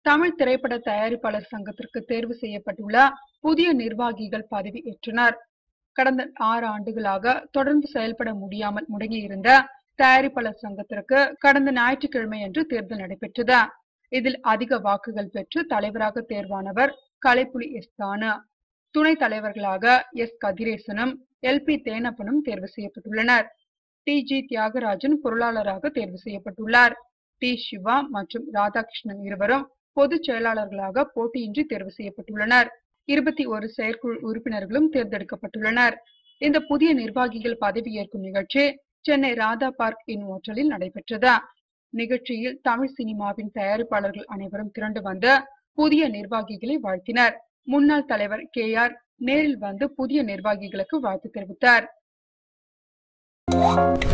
தமிழ் திரைப்பட தயாரிப்பாளர் சங்கத்திற்கு தேர்வு செய்யப்பட்டுள்ள புதிய நிர்வாகிகள் பதவியேற்றனர் கடந்த ஆறு ஆண்டுகளாக தொடர்ந்து செயல்பட முடியாமல் முடங்கியிருந்த தயாரிப்பாளர் சங்கத்திற்கு கடந்த ஞாயிற்றுக்கிழமையன்று தேர்தல் நடைபெற்றது இதில் அதிக வாக்குகள் பெற்று தலைவராக தேர்வானவர் கலைப்புலி எஸ் தானு துணைத் தலைவர்களாக எஸ் கதிரேசனும் எல் பி தேனப்பனும் தேர்வு செய்யப்பட்டுள்ளனர் டி ஜி தியாகராஜன் பொருளாளராக தேர்வு செய்யப்பட்டுள்ளார் டி சிவா மற்றும் ராதாகிருஷ்ணன் இருவரும் பொதுச் செயலாளர்களாக போட்டியின்றி தேர்வு செய்யப்பட்டுள்ளனர் இருபத்தி ஒரு செயற்குழு உறுப்பினர்களும் தேர்ந்தெடுக்கப்பட்டுள்ளனர் இந்த புதிய நிர்வாகிகள் பதவியேற்கும் நிகழ்ச்சி சென்னை ராதா பார்க் இன் ஓட்டலில் நடைபெற்றது நிகழ்ச்சியில் தமிழ் சினிமாவின் தயாரிப்பாளர்கள் அனைவரும் திரண்டு வந்து புதிய நிர்வாகிகளை வாழ்த்தினர் முன்னாள் தலைவர் கே ஆர் நேரில் வந்து புதிய நிர்வாகிகளுக்கு வாழ்த்து தெரிவித்தார்